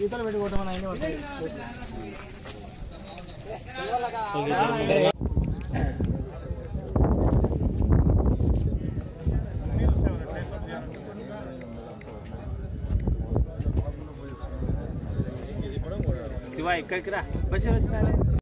ఈతలు పెట్టి కొట్టమని ఆయనే వస్తాయి శివ ఇక్కడికి రా బస్సు వచ్చినా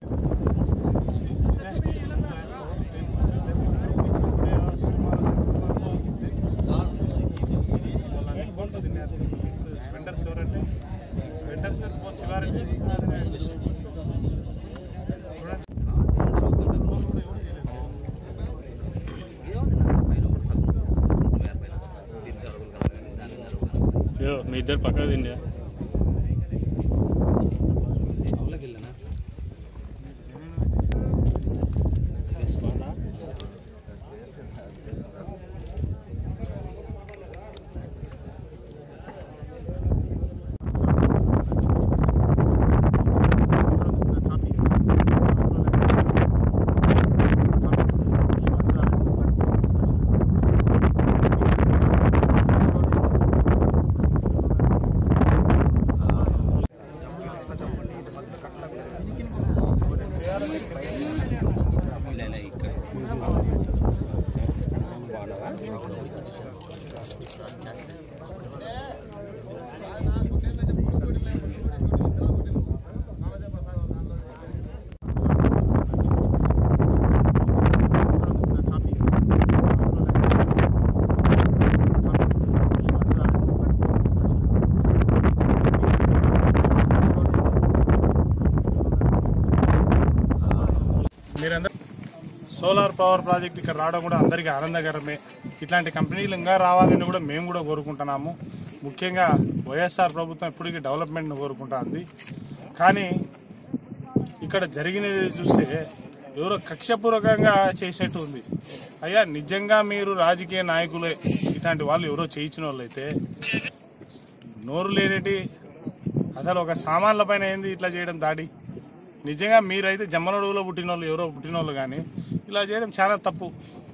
మీ ఇద్దరు పక్కన తిండి మీరందరూ సోలార్ పవర్ ప్రాజెక్ట్ ఇక్కడ రావడం కూడా అందరికీ ఆనందకరమే ఇట్లాంటి కంపెనీలు ఇంకా రావాలని కూడా మేము కూడా కోరుకుంటున్నాము ముఖ్యంగా వైఎస్ఆర్ ప్రభుత్వం ఇప్పటికీ డెవలప్మెంట్ను కోరుకుంటుంది కానీ ఇక్కడ జరిగినది చూస్తే ఎవరో కక్షపూర్వకంగా చేసినట్టు ఉంది అయ్యా నిజంగా మీరు రాజకీయ నాయకులే ఇట్లాంటి వాళ్ళు ఎవరో చేయించిన వాళ్ళైతే నోరు లేనేటి అసలు ఒక సామాన్ల పైన ఏంది ఇట్లా చేయడం దాడి నిజంగా మీరైతే జమ్మలడుగులో పుట్టిన వాళ్ళు ఎవరో పుట్టిన వాళ్ళు కానీ ఇలా చేయడం చాలా తప్పు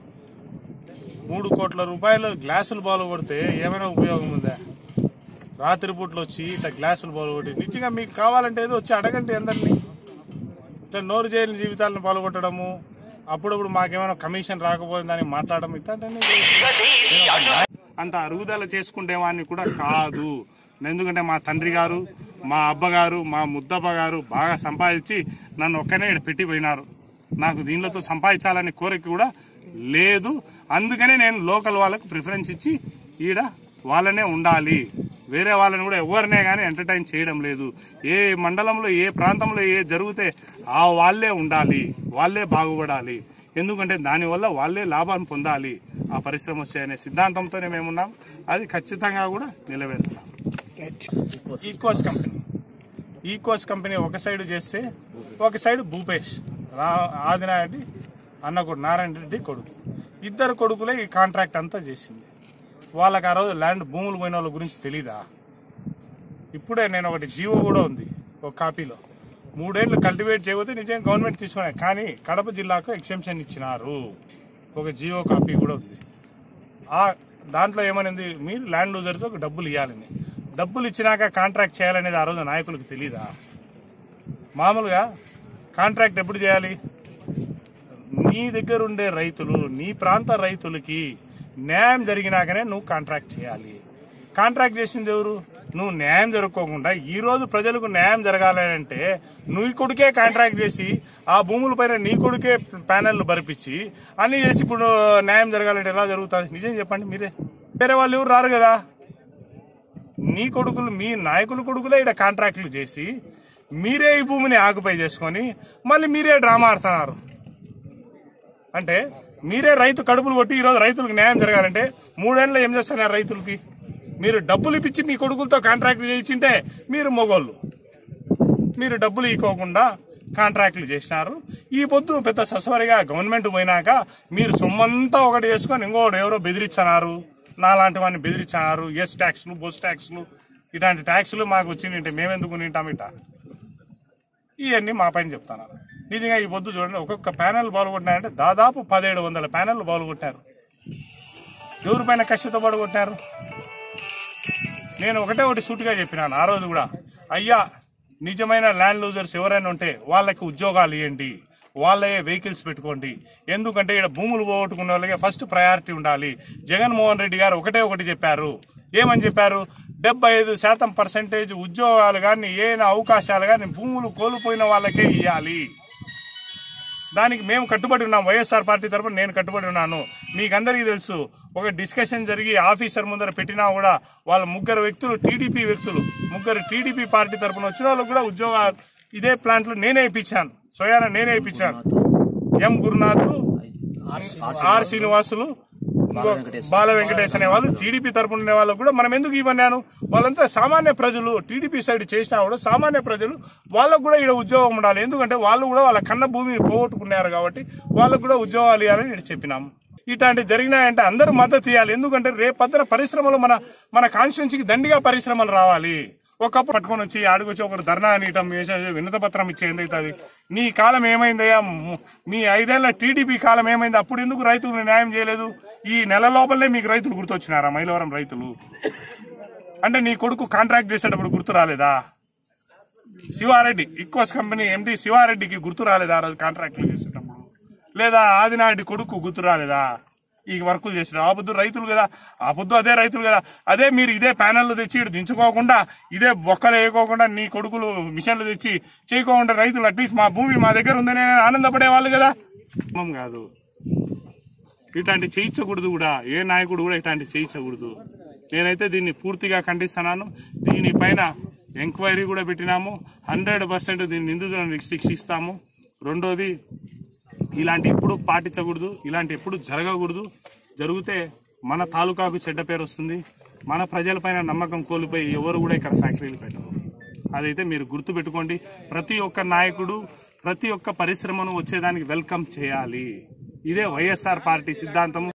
మూడు కోట్ల రూపాయలు గ్లాసులు బాలు కొడితే ఏమైనా ఉపయోగం ఉందా రాత్రిపూట్లు వచ్చి ఇట్లా గ్లాసులు బాలు కొట్టి నిజంగా మీకు కావాలంటే ఏదో వచ్చి అడగండి అందరినీ ఇట్లా నోరు చేయని జీవితాలను పాల్గొట్టడము అప్పుడప్పుడు మాకేమైనా కమిషన్ రాకపోయిందని మాట్లాడడం ఇట్లాంటివన్నీ చేసి- అంత అరుగుదల చేసుకుంటే వాడిని కూడా కాదు ఎందుకంటే మా తండ్రి గారు మా అబ్బగారు మా ముద్దప్ప గారు బాగా సంపాదించి నన్ను ఒక్కనే ఈడ పెట్టిపోయినారు నాకు దీనిలతో సంపాదించాలనే కోరిక కూడా లేదు అందుకనే నేను లోకల్ వాళ్ళకు ప్రిఫరెన్స్ ఇచ్చి ఈడ వాళ్ళనే ఉండాలి వేరే వాళ్ళని కూడా ఎవరినే కానీ ఎంటర్టైన్ చేయడం లేదు ఏ మండలంలో ఏ ప్రాంతంలో ఏ జరిగితే ఆ వాళ్ళే ఉండాలి వాళ్ళే బాగుపడాలి ఎందుకంటే దానివల్ల వాళ్ళే లాభాన్ని పొందాలి ఆ పరిశ్రమ వచ్చాయనే సిద్ధాంతంతోనే మేమున్నాం అది ఖచ్చితంగా కూడా నిలవేరుస్తాం ఈకోస్ కంపెనీ ఈకోస్ కంపెనీ ఒక సైడ్ చేస్తే ఒక సైడ్ భూపేష్ రా ఆదినారెడ్డి అన్న కొడుకు నారాయణ రెడ్డి కొడుకు ఇద్దరు కొడుకులే ఈ కాంట్రాక్ట్ అంతా చేసింది వాళ్ళకి ఆ రోజు ల్యాండ్ భూములు పోయిన వాళ్ళ గురించి తెలీదా ఇప్పుడే నేను ఒకటి జీవో కూడా ఉంది ఒక కాపీలో మూడేళ్లు కల్టివేట్ చేయకపోతే నిజంగా గవర్నమెంట్ తీసుకున్నాయి కానీ కడప జిల్లాకు ఎక్సెంప్షన్ ఇచ్చినారు ఒక జీవో కాపీ కూడా ఉంది ఆ దాంట్లో ఏమనింది మీరు ల్యాండ్ లూజర్తో డబ్బులు ఇవ్వాలని డబ్బులు ఇచ్చినాక కాంట్రాక్ట్ చేయాలనేది ఆ రోజు నాయకులకు తెలీదా మామూలుగా కాంట్రాక్ట్ ఎప్పుడు చేయాలి నీ దగ్గర ఉండే రైతులు నీ ప్రాంత రైతులకి న్యాయం జరిగినాకనే నువ్వు కాంట్రాక్ట్ చేయాలి కాంట్రాక్ట్ చేసింది ఎవరు నువ్వు న్యాయం జరుపుకోకుండా ఈ రోజు ప్రజలకు న్యాయం జరగాలని అంటే నీ కొడుకే కాంట్రాక్ట్ చేసి ఆ భూముల పైన నీ కొడుకే ప్యానెల్ బరిపించి అన్ని చేసి ఇప్పుడు న్యాయం జరగాలంటే ఎలా జరుగుతుంది నిజం చెప్పండి మీరే వేరే వాళ్ళు ఎవరు రారు కదా నీ కొడుకులు మీ నాయకుల కొడుకులే ఇక్కడ కాంట్రాక్టులు చేసి మీరే ఈ భూమిని ఆకుపై చేసుకొని మళ్ళీ మీరే డ్రామా ఆడుతున్నారు అంటే మీరే రైతు కడుపులు కొట్టి ఈరోజు రైతులకు న్యాయం జరగాలంటే మూడేళ్ళు ఏం చేస్తున్నారు రైతులకి మీరు డబ్బులు ఇప్పించి మీ కొడుకులతో కాంట్రాక్ట్లు చేయించింటే మీరు మొగోళ్ళు మీరు డబ్బులు ఇవ్వకుండా కాంట్రాక్ట్లు చేసినారు ఈ పొద్దు పెద్ద ససవరిగా గవర్నమెంట్ పోయినాక మీరు సొమ్మంతా ఒకటి చేసుకొని ఇంకోటి ఎవరో బెదిరించన్నారు నాలాంటి వాడిని బెదిరించన్నారు ఎస్ ట్యాక్స్లు బస్ ట్యాక్స్లు ఇలాంటి ట్యాక్స్లు మాకు వచ్చిందంటే మేమెందుకు నింటాం ఇట ఇవన్నీ మా పైన చెప్తాను నిజంగా ఈ పొద్దు చూడండి ఒక్కొక్క ప్యానెల్ బాగుకొట్టినారంటే దాదాపు పదిహేడు వందల ప్యానెల్ బాగుకొట్టారు ఎవరి పైన కష్టతో పడగొట్టారు నేను ఒకటే ఒకటి సూటిగా చెప్పినాను ఆ రోజు కూడా అయ్యా నిజమైన ల్యాండ్ లూజర్స్ ఎవరైనా ఉంటే వాళ్ళకి ఉద్యోగాలు ఇవ్వండి వాళ్ళే వెహికల్స్ పెట్టుకోండి ఎందుకంటే ఇక్కడ భూములు పోగొట్టుకున్న వాళ్ళకి ఫస్ట్ ప్రయారిటీ ఉండాలి జగన్మోహన్ రెడ్డి గారు ఒకటే ఒకటి చెప్పారు ఏమని చెప్పారు డెబ్బై ఐదు శాతం పర్సెంటేజ్ ఉద్యోగాలు కానీ ఏమైనా అవకాశాలు కానీ భూములు కోల్పోయిన వాళ్ళకే ఇవ్వాలి దానికి మేము కట్టుబడి ఉన్నాం వైఎస్ఆర్ పార్టీ తరఫున నేను కట్టుబడి ఉన్నాను మీకందరికీ తెలుసు ఒక డిస్కషన్ జరిగి ఆఫీసర్ ముందర పెట్టినా కూడా వాళ్ళ ముగ్గురు వ్యక్తులు టీడీపీ వ్యక్తులు ముగ్గురు టీడీపీ పార్టీ తరఫున వచ్చిన వాళ్ళకు కూడా ఉద్యోగాలు ఇదే ప్లాంట్లో నేనే ఇప్పించాను సోయాన నేనే ఇప్పించాను ఎం గురునాథ్ ఆర్ శ్రీనివాసులు ఇంకో బాల వెంకటేష్ అనే వాళ్ళు టీడీపీ తరపున ఉండే వాళ్ళకు కూడా మనం ఎందుకు ఇవ్వన్నాను వాళ్ళంతా సామాన్య ప్రజలు టీడీపీ సైడ్ చేసినా కూడా సామాన్య ప్రజలు వాళ్ళకు కూడా ఇక్కడ ఉద్యోగం ఉండాలి ఎందుకంటే వాళ్ళు కూడా వాళ్ళ కన్న భూమిని పోగొట్టుకున్నారు కాబట్టి వాళ్ళకు కూడా ఉద్యోగాలు ఇవ్వాలని ఇక్కడ చెప్పినాము ఇట్లాంటి జరిగినాయంటే అందరూ మద్దతు ఇవ్వాలి ఎందుకంటే రేపొద్దున పరిశ్రమలు మన మన కాన్స్టిట్యున్సీకి దండిగా పరిశ్రమలు రావాలి ఒకప్పుడు పట్టుకొని వచ్చి ఆడికొచ్చి ఒకరు ధర్నా అనీయటం వినత పత్రం ఇచ్చే అవుతుంది నీ కాలం ఏమైందయ్యా ము- మీ ఐదేళ్ల టీడీపీ కాలం ఏమైంది అప్పుడు ఎందుకు రైతులు న్యాయం చేయలేదు ఈ నెల లోపలనే మీకు రైతులు గుర్తొచ్చినారా మైలవరం రైతులు అంటే నీ కొడుకు కాంట్రాక్ట్ చేసేటప్పుడు గుర్తు రాలేదా శివారెడ్డి ఈక్వస్ కంపెనీ ఎండి శివారెడ్డికి గుర్తు రాలేదా ఆ రోజు కాంట్రాక్ట్లు చేసేటప్పుడు లేదా ఆదినాయుడి కొడుకు గుర్తు రాలేదా ఈ వర్కులు చేసిన ఆ పొద్దు రైతులు కదా ఆ పొద్దు అదే రైతులు కదా అదే మీరు ఇదే ప్యానెల్ తెచ్చి ఇటు దించుకోకుండా ఇదే బొక్కలు వేయకోకుండా నీ కొడుకులు మిషన్లు తెచ్చి చేయకోకుండా రైతులు అట్లీస్ట్ మా భూమి మా దగ్గర ఉందని ఆనందపడే వాళ్ళు కదా ఏమం కాదు ఇట్లాంటి చేయించకూడదు కూడా ఏ నాయకుడు కూడా ఇట్లాంటి చేయించకూడదు నేనైతే దీన్ని పూర్తిగా ఖండిస్తున్నాను దీనిపైన ఎంక్వైరీ కూడా పెట్టినాము హండ్రెడ్ పర్సెంట్ దీన్ని నిందితులను శిక్షిస్తాము రెండోది ఇలాంటి ఎప్పుడు పాటించకూడదు ఇలాంటి ఎప్పుడు జరగకూడదు జరిగితే మన తాలూకాకు చెడ్డ పేరు వస్తుంది మన ప్రజలపైన నమ్మకం కోల్పోయి ఎవరు కూడా ఇక్కడ ఫ్యాక్టరీలు పెట్టరు అదైతే మీరు గుర్తు పెట్టుకోండి ప్రతి ఒక్క నాయకుడు ప్రతి ఒక్క పరిశ్రమను వచ్చేదానికి వెల్కమ్ చేయాలి ఇదే వైఎస్ఆర్ పార్టీ సిద్ధాంతం